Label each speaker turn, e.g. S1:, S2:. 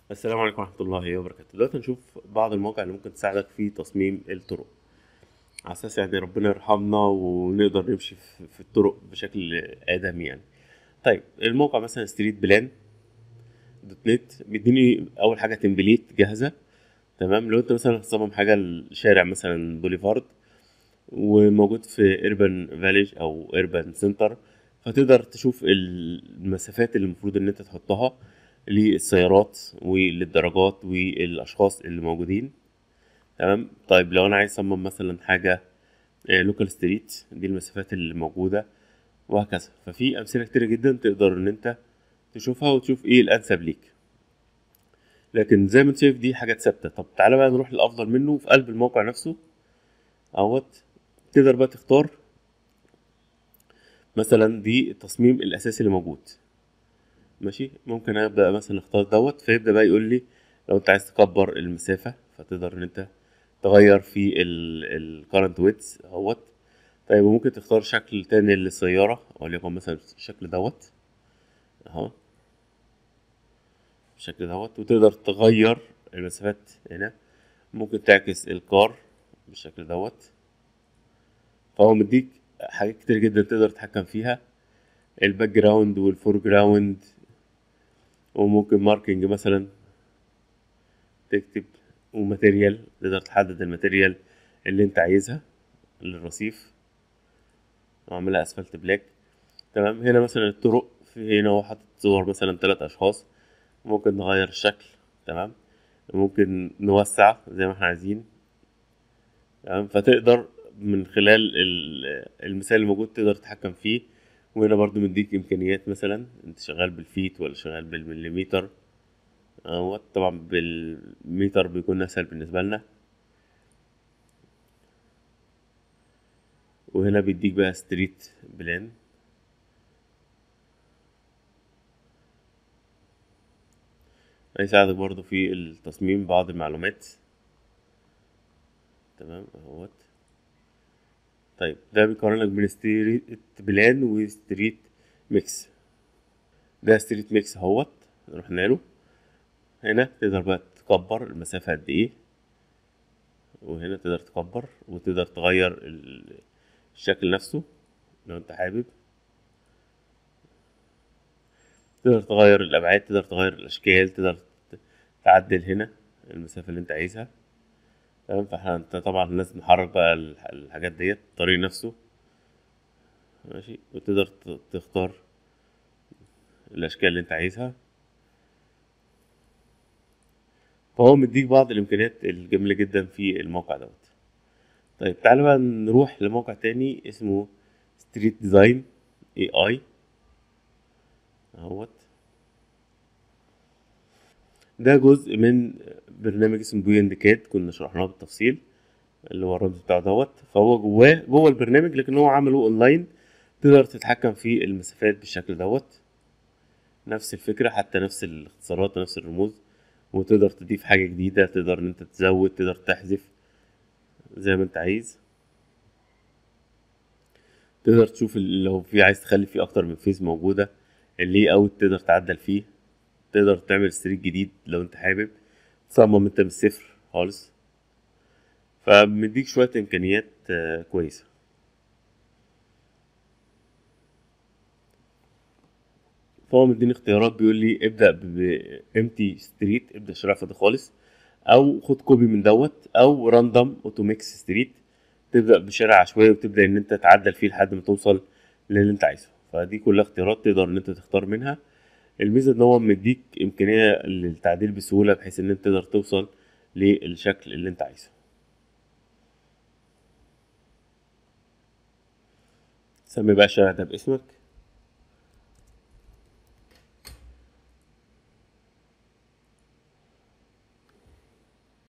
S1: السلام عليكم ورحمة الله وبركاته دلوقتي هنشوف بعض المواقع اللي ممكن تساعدك في تصميم الطرق على أساس يعني ربنا يرحمنا ونقدر نمشي في في الطرق بشكل آدمي يعني طيب الموقع مثلا ستريت بلان دوت نت بيديني أول حاجة تمبليت جاهزة تمام لو أنت مثلا هتصمم حاجة لشارع مثلا بوليفارد وموجود في إربن فاليج أو إربن سنتر فتقدر تشوف المسافات اللي المفروض إن أنت تحطها للسيارات وللدراجات والاشخاص اللي موجودين تمام طيب لو انا عايز اصمم مثلا حاجه لوكال ستريت دي المسافات اللي موجوده وهكذا ففي امثله كتير جدا تقدر ان انت تشوفها وتشوف ايه الانسب ليك لكن زي ما انت شايف دي حاجات ثابته طب تعالى بقى نروح للافضل منه في قلب الموقع نفسه اهوت تقدر بقى تختار مثلا دي التصميم الاساسي اللي موجود ماشي ممكن ابدا مثلا اختار دوت فيبدا بقى يقول لي لو انت عايز تكبر المسافه فتقدر ان انت تغير في الكارنت ويدز اهوت طيب وممكن تختار شكل تاني للسياره وليكن مثلا الشكل دوت اهو بالشكل دوت وتقدر تغير المسافات هنا ممكن تعكس الكار بالشكل دوت فهو مديك حاجات كتير جدا تقدر تتحكم فيها الباك جراوند والفور جراوند وممكن ماركينج مثلا تكتب وماتيريال تقدر تحدد الماتيريال اللي انت عايزها للرصيف واعملها اسفلت بلاك تمام هنا مثلا الطرق في هنا هو حاطط صور مثلا ثلاث اشخاص ممكن نغير الشكل تمام ممكن نوسع زي ما احنا عايزين تمام فتقدر من خلال المثال الموجود تقدر تتحكم فيه وهنا برضو مديك امكانيات مثلا انت شغال بالفيت ولا شغال بالمليمتر اهوت طبعا بالمتر بيكون اسهل بالنسبه لنا وهنا بيديك بقى ستريت بلان هيساعدك برضو في التصميم بعض المعلومات تمام اهوت طيب ده بيقارن لك بين ستريت بلان وستريت ميكس ده ستريت ميكس اهوت رحنا له هنا تقدر بقى تكبر المسافة قد ايه وهنا تقدر تكبر وتقدر تغير الشكل نفسه لو انت حابب تقدر تغير الابعاد تقدر تغير الاشكال تقدر تعدل هنا المسافة اللي انت عايزها تمام فاحنا انت طبعا لازم نحرك بقى الحاجات ديت الطريق نفسه ماشي وتقدر تختار الاشكال اللي انت عايزها فهو مديك بعض الامكانيات الجميله جدا في الموقع دوت طيب تعالى بقى نروح لموقع تاني اسمه ستريت ديزاين اي اي اهوت ده جزء من برنامج اسمه بويند كاد كنا شرحناه بالتفصيل اللي هو الرمز بتاعه دوت فهو جواه جوه البرنامج لكن هو عمله اونلاين تقدر تتحكم في المسافات بالشكل دوت نفس الفكرة حتى نفس الاختصارات ونفس الرموز وتقدر تضيف حاجة جديدة تقدر ان انت تزود تقدر تحذف زي ما انت عايز تقدر تشوف لو في عايز تخلي فيه اكتر من فيز موجودة اللي اوت تقدر تعدل فيه تقدر تعمل ستريك جديد لو انت حابب تصمم انت من الصفر خالص فمديك شوية امكانيات كويسة فهو مديني اختيارات بيقول لي ابدأ بامتي ستريت ابدأ شارع فاضي خالص او خد كوبي من دوت او راندوم اوتوميكس ستريت تبدأ بشارع عشوائي وتبدأ ان انت تعدل فيه لحد ما توصل للي انت عايزه فدي كلها اختيارات تقدر ان انت تختار منها الميزه ان هو مديك امكانيه للتعديل بسهوله بحيث ان انت تقدر توصل للشكل اللي انت عايزه سمي بقى الشارع ده باسمك